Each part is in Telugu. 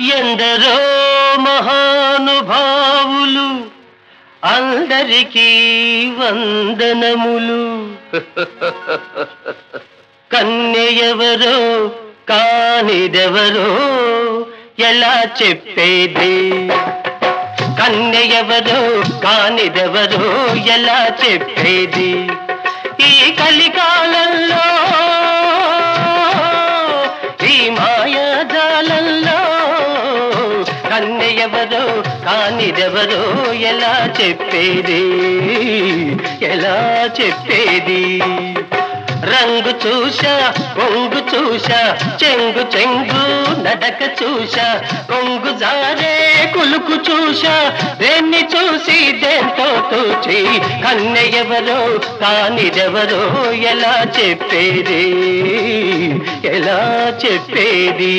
ఎందరో మహానుభావులు అందరికీ వందనములు కన్యెవరో కానిదెవరో ఎలా చెప్పేది కన్యెవరో కానిదెవరో ఎలా చెప్పేది ఈ కలికాలంలో ఈ మాయాజాలంలో కన్యెవరో కానిదెవరో ఎలా చెప్పేది ఎలా చెప్పేది రంగు చూశా కొంగు చూశా చెంగు చెంగు నడక చూశా కొంగు జారే కులుకు చూశా దేన్ని చూసి దేంతో తూచి కన్నె ఎవరో కానిదెవరో ఎలా చెప్పేది ఎలా చెప్పేది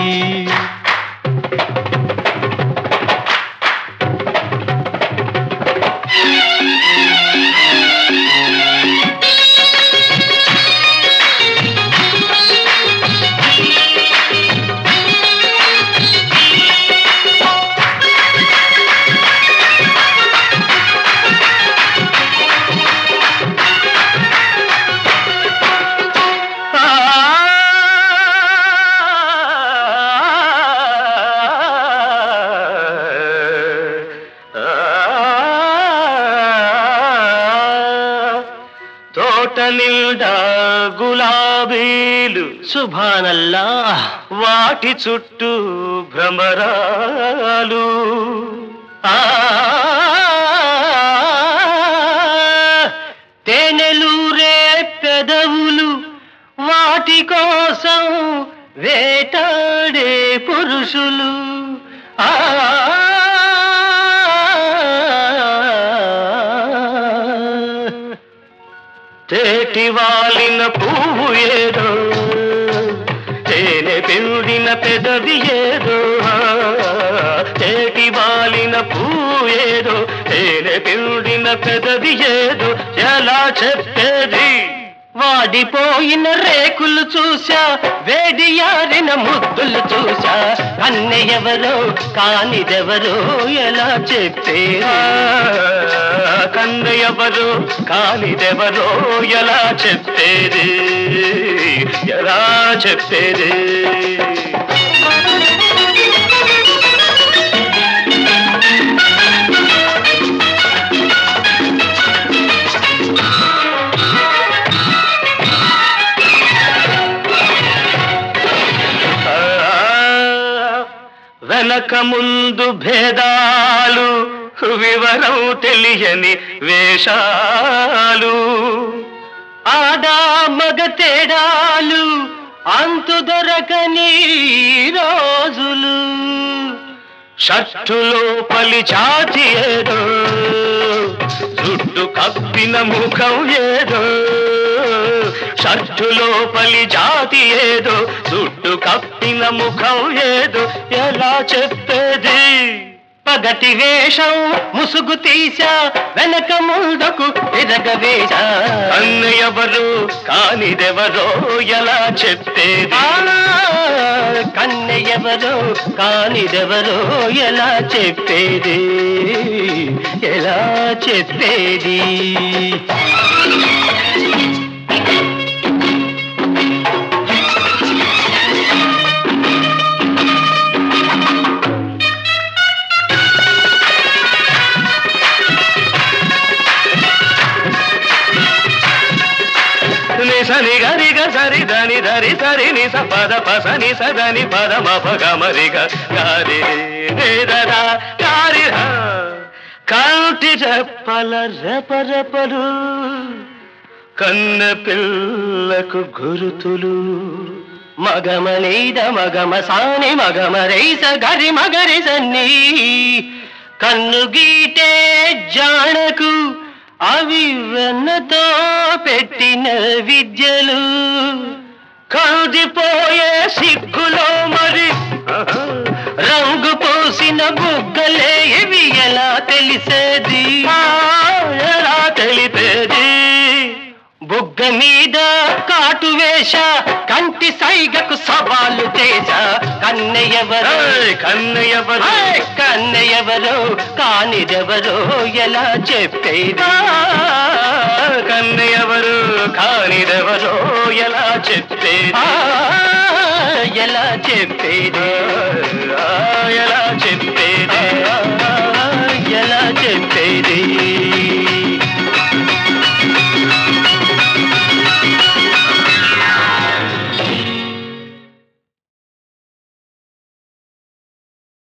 తోట నిండా గులాబీలు సుభానల్లా వాటి చుట్టూ భ్రమరాలు ఆ తేనెలూరే పెదవులు వాటి కోసం వేటాడే పురుషులు ఆ తేటి వాలిన పువ్వు ఏదో తేనె పిండిన పెదవి ఏదో తేటి వాలిన పువ్వు ఏదో తేనె పిండిన పెదవి ఏదో ఎలా చెప్పేది వాడిపోయిన రేకులు చూసా వేడియారిన ముద్దులు చూసా కన్నె ఎవరో కానిదెవరో ఎలా చెప్పేది కన్నె ఎవరో కానిదెవరో ఎలా చెప్పేది ఎలా చెప్పేది వెనక ముందు భేదాలు వివరం తెలియని వేషాలు ఆడా మగ తేడాలు అంతు దొరకని రోజులు షట్టులో పలి చాచి ఏదో జుట్టు కప్పిన ముఖం ఏదో షట్టులో పలి జాతి ఏదో జుట్టు కప్పిన ముఖం ఏదో ఎలా చెప్పేది పగటి వేషం ముసుగు తీసా వెనక ముందుకు ఎరగవేశా అన్న ఎవరు కానిదెవరో ఎలా చెప్పేది కన్నె ఎవరో కానిదెవరో ఎలా చెప్పేది ఎలా చెప్పేది ని సని గరి గ సరి దని ధరి సరి ని స పద పస ని స దని పద మ ప గ మ రి గ గారి రే ద ద గారి హ కంటి రెప్పల రెపరెపలు కన్న పిల్లకు గురుతులు మగమనీద మగమ సాని మగమ రైస గరి మగరి సన్ని కన్ను గీటే జానకు అవి వెన్నతో పెట్టిన విద్యలు కందిపోయే సిగ్గులో మరి రంగు పోసిన బుగ్గలే ఇవి ఎలా తెలిసేది ఆ, ఎలా తెలిపేది బుగ్గ మీద కాటు వేష కంటి సైగకు సవాలు చేశ కన్నెయవరో ఏయ్, కన్నయ్యవరు ఏయ్, కన్నెయవరో కానిదెవరో ఎలా చెప్పేది కన్నయ్యవరు కానిదెవరో ఎలా చెప్పేది ఆ, ఎలా చెప్పేది